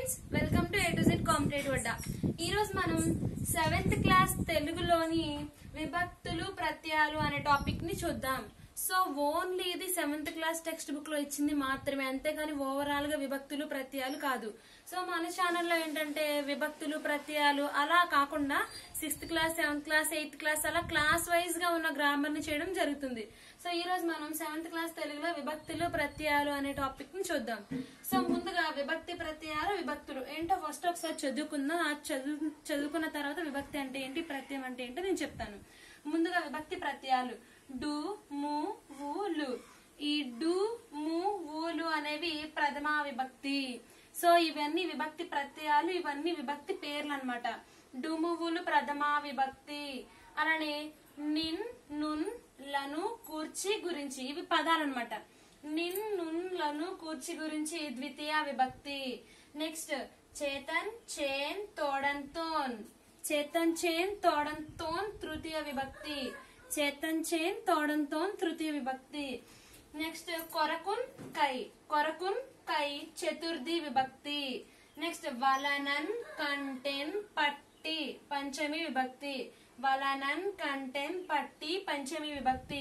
friends welcome to A to Z competitive అడ్డా ఈ రోజు మనం సెవెంత్ క్లాస్ తెలుగులోని విభక్తులు ప్రత్యయాలు అనే టాపిక్ ని చూద్దాం సో ఓన్లీ ఇది సెవెంత్ క్లాస్ టెక్స్ట్ బుక్ లో ఇచ్చింది మాత్రమే అంతేగాని ఓవరాల్ గా విభక్తులు ప్రత్యయాలు కాదు సో మన ఛానల్లో ఏంటంటే విభక్తులు ప్రత్యయాలు అలా కాకుండా sixth class seventh class eighth class అలా క్లాస్ వైజ్ గా ఉన్న గ్రామర్ ని చేయడం జరుగుతుంది సో ఈ రోజు మనం సెవెంత్ క్లాస్ తెలుగులో విభక్తులు ప్రత్యయాలు అనే టాపిక్ ని చూద్దాం సో ముందుగా విభక్తి ప్రత్యయాలు విభక్తులు ఏంటో ఫస్ట్ ఒకసారి చదువుకుందాం ఆ చదువు చదువుకున్న తర్వాత విభక్తి అంటే ఏంటి ప్రత్యయం అంటే ఏంటో నేను చెప్తాను ముందుగా విభక్తి ప్రత్యయాలు డు ము వు లు ఈ డు ము ఊలు అనేవి ప్రథమా విభక్తి సో ఇవన్నీ విభక్తి ప్రత్యయాలు ఇవన్నీ విభక్తి పేర్లు అనమాట డుమువులు ప్రథమా విభక్తి అలానే నిన్ నున్ లను కూర్చి గురించి ఇవి పదాలు అనమాట నిన్ నున్ లను కూర్చి గురించి ద్వితీయ విభక్తి నెక్స్ట్ చేతన్ చేన్ తోడంతోన్ చేతన్ చేన్ తోడంతోన్ తృతీయ విభక్తి చేతన్ చేన్ తోడంతోన్ తృతీయ విభక్తి నెక్స్ట్ కొరకున్ కై కొరకున్ కై చతుర్థి విభక్తి నెక్స్ట్ వలనన్ కంటెన్ పట్టి పంచమి విభక్తి వలనన్ కంటెన్ పట్టి పంచమి విభక్తి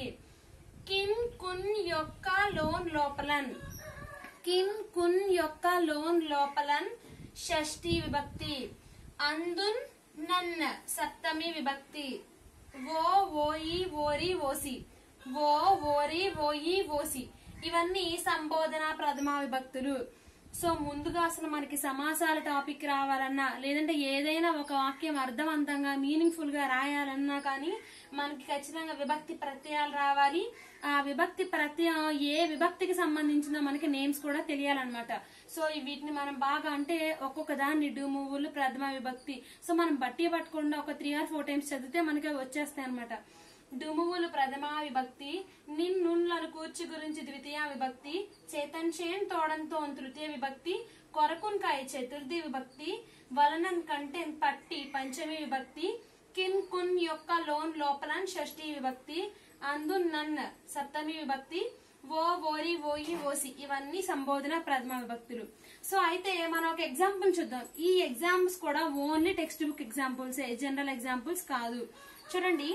కిన్ కున్ యొక్క లోన్ లోపలన్ కిన్ కున్ యొక్క లోన్ లోపలన్ షష్ఠి విభక్తి అందున్ నన్న సప్తమి విభక్తి ఓ ఓయి ఓరి ఓసి ఓ ఓరి ఓయి ఓసి ఇవన్నీ సంబోధన ప్రథమ విభక్తులు సో ముందుగా అసలు మనకి సమాసాల టాపిక్ రావాలన్నా లేదంటే ఏదైనా ఒక వాక్యం అర్థవంతంగా మీనింగ్ఫుల్ గా రాయాలన్నా కానీ మనకి ఖచ్చితంగా విభక్తి ప్రత్యయాలు రావాలి ఆ విభక్తి ప్రత్యయం ఏ విభక్తికి సంబంధించిందో మనకి నేమ్స్ కూడా తెలియాలన్నమాట సో ఈ వీటిని మనం బాగా అంటే ఒక్కొక్క దాన్ని డుమువులు ప్రథమ విభక్తి సో మనం బట్టి పట్టకుండా ఒక త్రీ ఆర్ ఫోర్ టైమ్స్ చదివితే మనకి అవి వచ్చేస్తాయి అనమాట డుమువులు ప్రథమా విభక్తి నిన్నున్లను కూర్చి గురించి ద్వితీయ విభక్తి చేతన్ చేన్ తోడంతో తృతీయ విభక్తి కొరకున్కాయ చతుర్థి విభక్తి వలనన్ కంటెన్ పట్టి పంచమి విభక్తి కిన్ కున్ యొక్క లోన్ లోపలన్ షష్ఠి విభక్తి అందు నన్ సప్తమి విభక్తి ఓ ఓరి ఓయి ఓసి ఇవన్నీ సంబోధన ప్రథమ విభక్తులు సో అయితే మనం ఒక ఎగ్జాంపుల్ చూద్దాం ఈ ఎగ్జామ్స్ కూడా only text book examples general examples కాదు చూడండి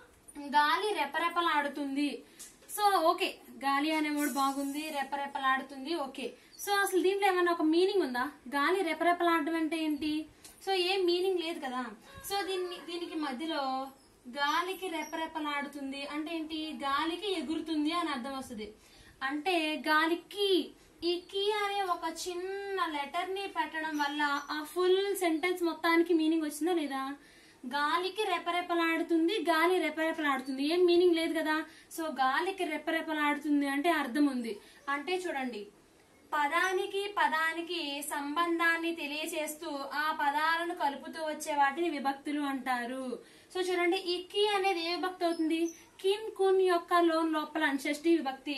గాలి రెపరెపలాడుతుంది సో ఓకే గాలి అనేవాడు బాగుంది రెపరెపలాడుతుంది ఓకే సో అసలు దీంట్లో ఏమైనా ఒక మీనింగ్ ఉందా గాలి రెపరెపలాడడం అంటే ఏంటి సో ఏం మీనింగ్ లేదు కదా సో దీన్ని దీనికి మధ్యలో గాలికి రెపరెపలాడుతుంది అంటే ఏంటి గాలికి ఎగురుతుంది అని అర్థం వస్తుంది అంటే గాలికి ఈ కీ అనే ఒక చిన్న లెటర్ ని పెట్టడం వల్ల ఆ ఫుల్ సెంటెన్స్ మొత్తానికి మీనింగ్ వచ్చిందా లేదా గాలికి రెపరెపలాడుతుంది గాలి రెపరెపలాడుతుంది ఏం మీనింగ్ లేదు కదా సో గాలికి రెపరెపలాడుతుంది అంటే అర్థం ఉంది అంటే చూడండి పదానికి పదానికి సంబంధాన్ని తెలియచేస్తూ ఆ పదాలను కలుపుతూ వచ్చే వాటిని విభక్తులు అంటారు సో చూడండి ఈ కి అనేది ఏ విభక్తి అవుతుంది కిన్ కున్ యొక్క లోన్ లోపల షష్ఠి విభక్తి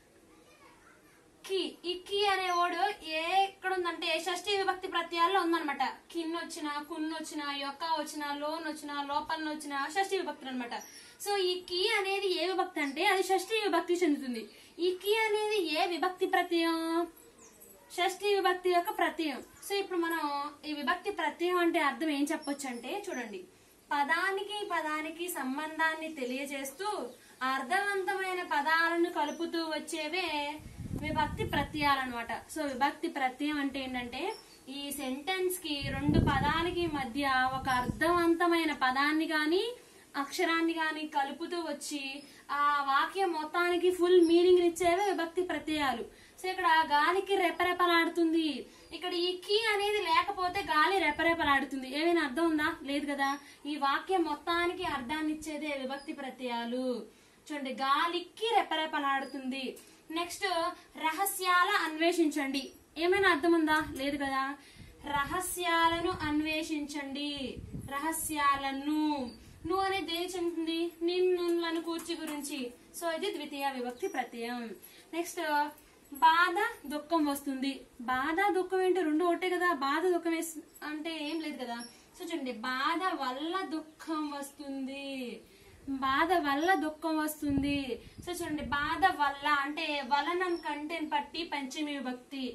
కి ఈ కి అనే వర్డ్ ఏ ఎక్కడ ఉందంటే షష్ఠి విభక్తి ప్రత్యయాల్లో ఉందన్నమాట కిన్ వచ్చిన కున్ వచ్చిన యొక్క వచ్చిన లోన్ వచ్చిన లోపల వచ్చిన షష్ఠి విభక్తులు అనమాట సో ఈ కి అనేది ఏ విభక్తి అంటే అది షష్ఠి విభక్తి చెందుతుంది ఈ కి అనేది ఏ విభక్తి ప్రత్యయం షష్ఠి విభక్తి యొక్క ప్రత్యయం సో ఇప్పుడు మనం ఈ విభక్తి ప్రత్యయం అంటే అర్థం ఏం చెప్పొచ్చు అంటే చూడండి పదానికి పదానికి సంబంధాన్ని తెలియజేస్తూ అర్థవంతమైన పదాలను కలుపుతూ వచ్చేవే విభక్తి ప్రత్యయాలు అనమాట సో విభక్తి ప్రత్యయం అంటే ఏంటంటే ఈ సెంటెన్స్ కి రెండు పదాలకి మధ్య ఒక అర్థవంతమైన పదాన్ని గాని అక్షరాన్ని గాని కలుపుతూ వచ్చి ఆ వాక్యం మొత్తానికి ఫుల్ మీనింగ్ ఇచ్చేవే విభక్తి ప్రత్యయాలు సో ఇక్కడ గాలికి రెపరెపలాడుతుంది ఇక్కడ ఈ కీ అనేది లేకపోతే గాలి రెపరెపలాడుతుంది ఏమైనా అర్థం ఉందా లేదు కదా ఈ వాక్యం మొత్తానికి అర్థాన్ని ఇచ్చేదే విభక్తి ప్రత్యయాలు చూడండి గాలికి రెపరెపలాడుతుంది నెక్స్ట్ రహస్యాల అన్వేషించండి ఏమైనా అర్థం ఉందా లేదు కదా రహస్యాలను అన్వేషించండి రహస్యాలను నువ్వు అనేది దేని చెందుతుంది నిన్నులను కూర్చి గురించి సో ఇది ద్వితీయ విభక్తి ప్రత్యయం నెక్స్ట్ బాధ దుఃఖం వస్తుంది బాధ దుఃఖం ఏంటి రెండు ఒకటే కదా బాధ దుఃఖం వేస్ అంటే ఏం లేదు కదా సో చూడండి బాధ వల్ల దుఃఖం వస్తుంది బాధ వల్ల దుఃఖం వస్తుంది సో చూడండి బాధ వల్ల అంటే వలనం కంటెన్ పట్టి పంచమి విభక్తి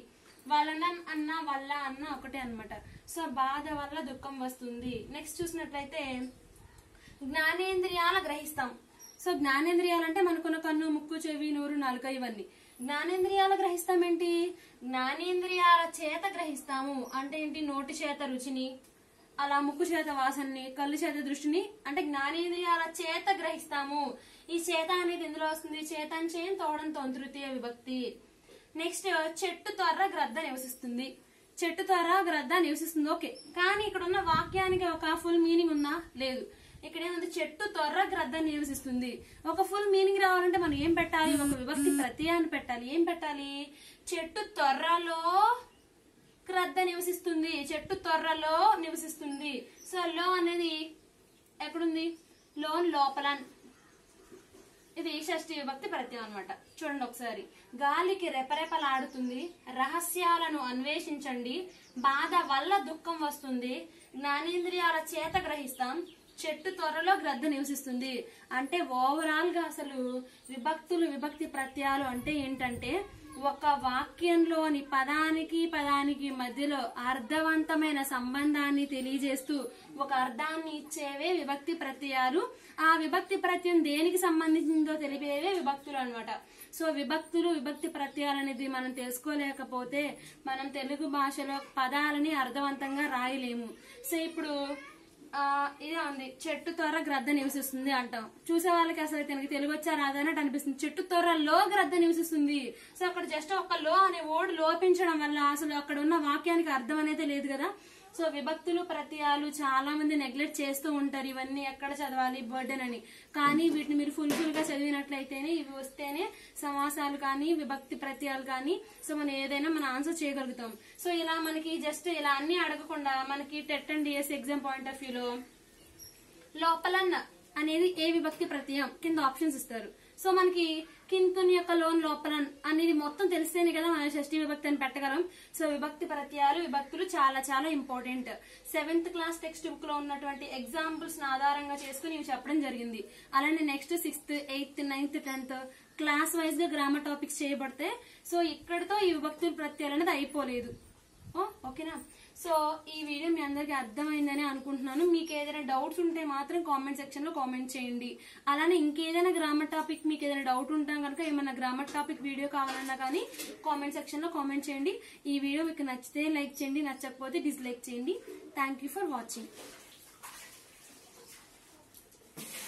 వలన అన్న వల్ల అన్న ఒకటే అన్నమాట సో బాధ వల్ల దుఃఖం వస్తుంది నెక్స్ట్ చూసినట్లయితే జ్ఞానేంద్రియాల గ్రహిస్తాం సో జ్ఞానేంద్రియాలు అంటే మనకున్న కన్ను ముక్కు చెవి నోరు నాలుక ఇవన్నీ జ్ఞానేంద్రియాల గ్రహిస్తాం ఏంటి జ్ఞానేంద్రియాల చేత గ్రహిస్తాము అంటే ఏంటి నోటి చేత రుచిని అలా ముక్కు చేత వాసనని కళ్ళు చేత దృష్టిని అంటే జ్ఞానేంద్రియాల చేత గ్రహిస్తాము ఈ చేత అనేది ఎందులో వస్తుంది చేతన్ చేయన్ తోడంతో తృతీయ విభక్తి నెక్స్ట్ చెట్టు త్వర గ్రద్ద నివసిస్తుంది చెట్టు త్వర గ్రద్ద నివసిస్తుంది ఓకే కానీ ఇక్కడ ఉన్న వాక్యానికి ఒక ఫుల్ మీనింగ్ ఉందా లేదు ఇక్కడ ఏముంది చెట్టు త్వర గ్రద్ద నివసిస్తుంది ఒక ఫుల్ మీనింగ్ రావాలంటే మనం ఏం పెట్టాలి ఒక విభక్తి ప్రత్యయాన్ని పెట్టాలి ఏం పెట్టాలి చెట్టు త్వరలో క్రద్ద నివసిస్తుంది చెట్టు తొర్రలో నివసిస్తుంది సో లో అనేది ఎక్కడుంది లోన్ లోపల ఇది షష్ఠి విభక్తి ప్రత్యయం అన్నమాట చూడండి ఒకసారి గాలికి రెపరెపలాడుతుంది రహస్యాలను అన్వేషించండి బాధ వల్ల దుఃఖం వస్తుంది జ్ఞానేంద్రియాల చేత గ్రహిస్తాం చెట్టు త్వరలో గ్రద్ద నివసిస్తుంది అంటే ఓవరాల్ గా అసలు విభక్తులు విభక్తి ప్రత్యయాలు అంటే ఏంటంటే ఒక వాక్యంలోని పదానికి పదానికి మధ్యలో అర్థవంతమైన సంబంధాన్ని తెలియజేస్తూ ఒక అర్థాన్ని ఇచ్చేవే విభక్తి ప్రత్యయాలు ఆ విభక్తి ప్రత్యయం దేనికి సంబంధించిందో తెలిపేవే విభక్తులు అన్నమాట సో విభక్తులు విభక్తి ప్రత్యయాలు అనేది మనం తెలుసుకోలేకపోతే మనం తెలుగు భాషలో పదాలని అర్థవంతంగా రాయలేము సో ఇప్పుడు ఆ, ఇదే ఉంది చెట్టు త్వర గ్రద్ద నివసిస్తుంది అంటాం చూసే వాళ్ళకి అసలు తనకి తెలుగు వచ్చా రాదా అన్నట్టు అనిపిస్తుంది చెట్టు త్వరలో గ్రద్ద నివసిస్తుంది సో అక్కడ జస్ట్ ఒక లో అనే ఓడ్ లోపించడం వల్ల అసలు అక్కడ ఉన్న వాక్యానికి అర్థం అనేది లేదు కదా సో విభక్తులు ప్రత్యయాలు చాలా మంది నెగ్లెక్ట్ చేస్తూ ఉంటారు ఇవన్నీ ఎక్కడ చదవాలి బర్డెన్ అని కానీ వీటిని మీరు ఫుల్ ఫుల్ గా చదివినట్లయితేనే ఇవి వస్తేనే సమాసాలు కానీ విభక్తి ప్రత్యయాలు కానీ సో మనం ఏదైనా మనం ఆన్సర్ చేయగలుగుతాం సో ఇలా మనకి జస్ట్ ఇలా అన్ని అడగకుండా మనకి TET and DS exam point of వ్యూలో లోపలన్న అనేది ఏ విభక్తి ప్రత్యయం కింద ఆప్షన్స్ ఇస్తారు సో మనకి కింతుని యొక్క లోన్ లోపలన్ అనేది మొత్తం తెలిస్తేనే కదా మనం షష్ఠి విభక్తి అని పెట్టగలం సో విభక్తి ప్రత్యయాలు విభక్తులు చాలా చాలా important seventh class text book లో ఉన్నటువంటి ఎగ్జాంపుల్స్ ఆధారంగా చేసుకుని ఇవి చెప్పడం జరిగింది అలానే next sixth eighth ninth tenth class wise గా గ్రామర్ టాపిక్స్ చేయబడితే సో ఇక్కడతో ఈ విభక్తుల ప్రత్యయాలు అనేది అయిపోలేదు ఓ, ఓకేనా సో ఈ వీడియో మీ అందరికి అర్థమైందని అనుకుంటున్నాను మీకు ఏదైనా డౌట్స్ ఉంటే మాత్రం కామెంట్ సెక్షన్ లో కామెంట్ చేయండి అలానే ఇంకేదైనా గ్రామర్ టాపిక్ మీకు ఏదైనా డౌట్ ఉంటా కనుక ఏమైనా గ్రామర్ టాపిక్ వీడియో కావాలన్నా కానీ కామెంట్ సెక్షన్ లో కామెంట్ చేయండి ఈ వీడియో మీకు నచ్చితే లైక్ చేయండి నచ్చకపోతే డిస్లైక్ చేయండి థ్యాంక్ యూ ఫర్ వాచింగ్